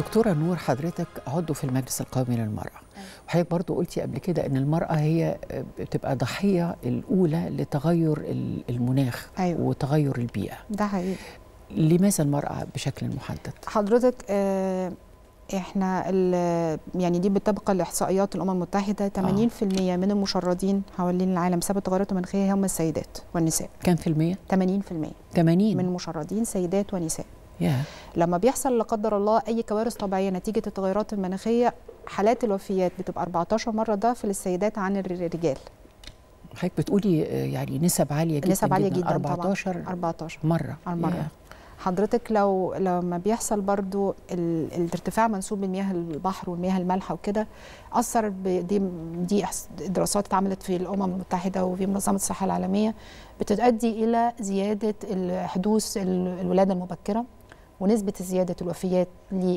دكتوره نور حضرتك عضو في المجلس القومي للمراه وحضرتك برضو قلتي قبل كده ان المراه هي بتبقى ضحيه الاولى لتغير المناخ أيوة. وتغير البيئه ده حقيقي لماذا المراه بشكل محدد حضرتك آه احنا يعني دي بالطبق لاحصائيات الامم المتحده 80% آه. من المشردين حوالين العالم بسبب التغيرات المناخيه هم السيدات والنساء كم في المية؟ 80% 80 من المشردين سيدات ونساء yeah. لما بيحصل لا قدر الله اي كوارث طبيعيه نتيجه التغيرات المناخيه حالات الوفيات بتبقى 14 مره ضعف للسيدات عن الرجال حضرتك بتقولي يعني نسب عاليه جدا نسب عاليه جدا 14 طبعا 14 مره المره yeah. حضرتك لو لما بيحصل برضو الارتفاع منسوب المياه البحر والمياه المالحه وكده اثر دي دي دراسات اتعملت في الامم المتحده وفي منظمه الصحه العالميه بتؤدي الى زياده حدوث الولاده المبكره ونسبه زياده الوفيات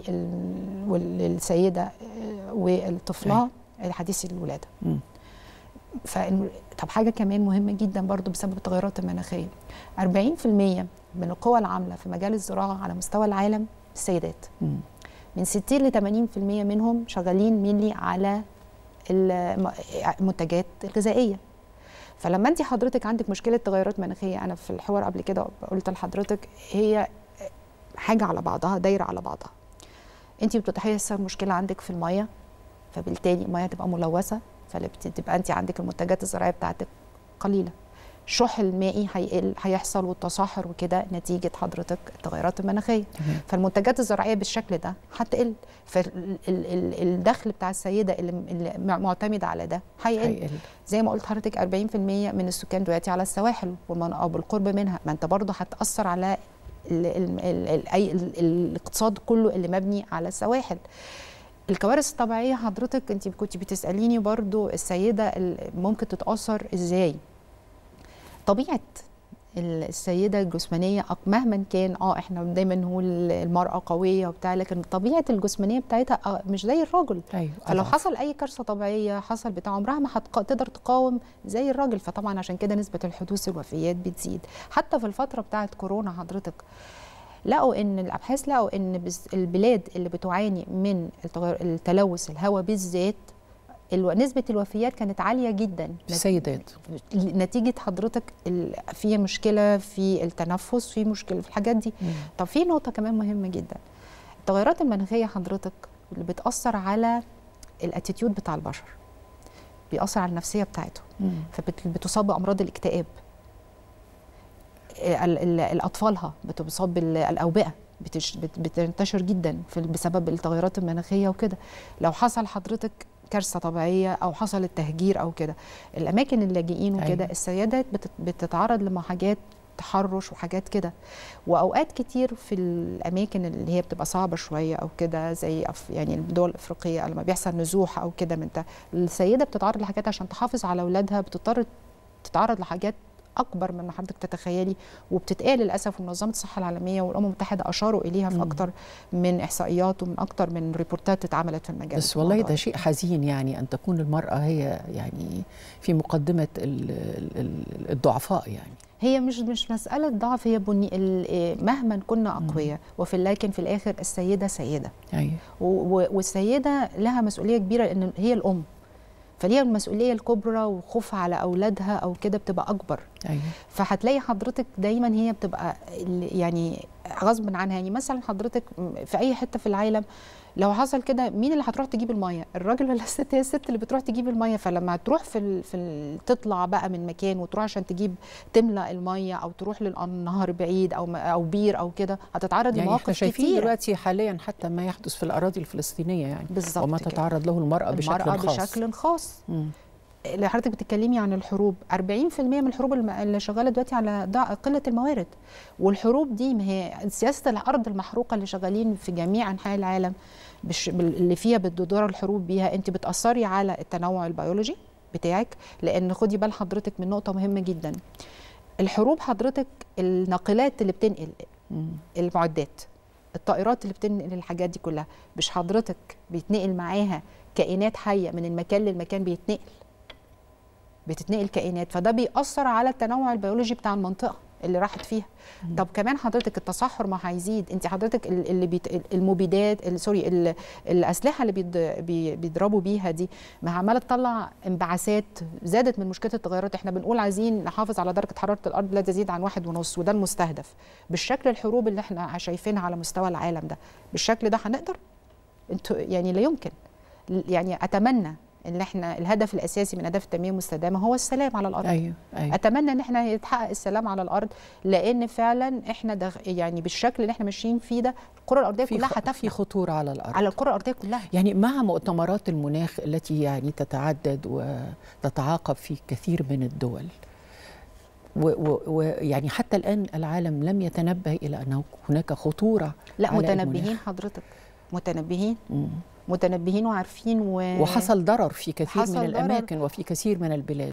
للسيده والطفله حديث الولاده ف طب حاجه كمان مهمه جدا برضو بسبب التغيرات المناخيه 40% من القوى العامله في مجال الزراعه على مستوى العالم السيدات مم. من 60 ل 80% منهم شغالين مينلي على المنتجات الغذائيه فلما انت حضرتك عندك مشكله تغيرات مناخيه انا في الحوار قبل كده قلت لحضرتك هي حاجه على بعضها دايره على بعضها انت بتتحسر مشكله عندك في الميه فبالتالي الميه تبقى ملوثه فتبقى انت عندك المنتجات الزراعيه بتاعتك قليله الشح المائي هيقل هيحصل والتصحر وكده نتيجه حضرتك التغيرات المناخيه فالمنتجات الزراعيه بالشكل ده هتقل فالدخل بتاع السيده اللي معتمد على ده هيقل زي ما قلت حضرتك 40% من السكان دلوقتي على السواحل او بالقرب منها ما انت برضه هتاثر على ال ال ال ال ال الاقتصاد كله اللي مبني على السواحل الكوارث الطبيعيه حضرتك انت كنت بتساليني برضو السيده ممكن تتاثر ازاي طبيعه السيده الجسمانيه مهما كان اه احنا دايما نقول المراه قويه وبتاع لكن طبيعه الجسمانيه بتاعتها مش زي الراجل أيوة فلو حصل اي كارثه طبيعيه حصل بتاع عمرها ما هتقدر تقاوم زي الراجل فطبعا عشان كده نسبه الحدوث الوفيات بتزيد حتى في الفتره بتاعه كورونا حضرتك لقوا ان الابحاث لقوا ان البلاد اللي بتعاني من التلوث الهواء بالذات نسبه الوفيات كانت عاليه جدا السيدات نتيجه حضرتك في مشكله في التنفس في مشكله في الحاجات دي مم. طب في نقطه كمان مهمه جدا التغيرات المناخيه حضرتك اللي بتاثر على الاتيتيود بتاع البشر بيأثر على النفسيه بتاعتهم فبتصاب بامراض الاكتئاب الاطفالها بتصاب بالاوبئه بتنتشر جدا في بسبب التغيرات المناخيه وكده لو حصل حضرتك كارثه طبيعيه او حصل التهجير او كده الاماكن اللاجئين وكده أيوة. السيدات بتتعرض لحاجات تحرش وحاجات كده واوقات كتير في الاماكن اللي هي بتبقى صعبه شويه او كده زي يعني الدول الافريقيه لما بيحصل نزوح او كده من السيده بتتعرض لحاجات عشان تحافظ على اولادها بتضطر تتعرض لحاجات اكبر من ما حضرتك تتخيلي وبتتقال للاسف منظمه الصحه العالميه والامم المتحده اشاروا اليها في اكتر من احصائيات ومن اكتر من ريبورتات اتعملت في المجال بس والله ده شيء حزين يعني ان تكون المراه هي يعني في مقدمه الضعفاء يعني هي مش مش مساله ضعف هي بني مهما كنا اقوياء وفي لكن في الاخر السيده سيده ايوه والسيده لها مسؤوليه كبيره لان هي الام فليها المسؤوليه الكبرى وخوفها على اولادها او كده بتبقى اكبر أيوة. فهتلاقي حضرتك دايما هي بتبقى يعني غصب عنها يعني مثلا حضرتك في اي حته في العالم لو حصل كده مين اللي هتروح تجيب الميه الراجل ولا الست هي الست اللي بتروح تجيب الميه فلما تروح في ال في ال تطلع بقى من مكان وتروح عشان تجيب تملى الميه او تروح للنهر بعيد او او بير او كده هتتعرض يعني لمواقف احنا شايفين كتير دلوقتي حاليا حتى ما يحدث في الاراضي الفلسطينيه يعني بالظبط وما كده. تتعرض له المراه بشكل المرأة خاص بشكل خاص مم. اللي حضرتك بتتكلمي عن الحروب 40% من الحروب اللي شغاله دلوقتي على قله الموارد والحروب دي ما هي سياسه الارض المحروقه اللي شغالين في جميع انحاء العالم بش اللي فيها بتدور الحروب بيها انت بتاثري على التنوع البيولوجي بتاعك لان خدي بال حضرتك من نقطه مهمه جدا الحروب حضرتك الناقلات اللي بتنقل مم. المعدات الطائرات اللي بتنقل الحاجات دي كلها مش حضرتك بيتنقل معاها كائنات حيه من المكان للمكان بيتنقل بتتنقل كائنات فده بيأثر على التنوع البيولوجي بتاع المنطقه اللي راحت فيها طب كمان حضرتك التصحر ما هيزيد انت حضرتك ال- اللي بيت المبيدات ال- سوري ال- الاسلحه اللي بيض- بي- بيضربوا بيها دي ما عماله تطلع انبعاثات زادت من مشكله التغيرات احنا بنقول عايزين نحافظ على درجه حراره الارض لا تزيد عن واحد ونص وده المستهدف بالشكل الحروب اللي احنا شايفينها على مستوى العالم ده بالشكل ده هنقدر انتوا يعني لا يمكن يعني اتمنى ان احنا الهدف الاساسي من اهداف التنميه المستدامه هو السلام على الارض ايوه ايوه اتمنى ان احنا يتحقق السلام على الارض لان فعلا احنا دغ... يعني بالشكل اللي احنا ماشيين فيه ده الكره الارضيه في كلها خ- في هتفنى خطوره على الارض على الكره الارضيه كلها يعني مع مؤتمرات المناخ التي يعني تتعدد وتتعاقب في كثير من الدول ويعني حتى الآن العالم لم يتنبه إلى أن هناك خطورة لا على متنبهين المناخ. حضرتك متنبهين مم. متنبهين وعارفين و... وحصل ضرر في كثير حصل من ضرر. الأماكن وفي كثير من البلاد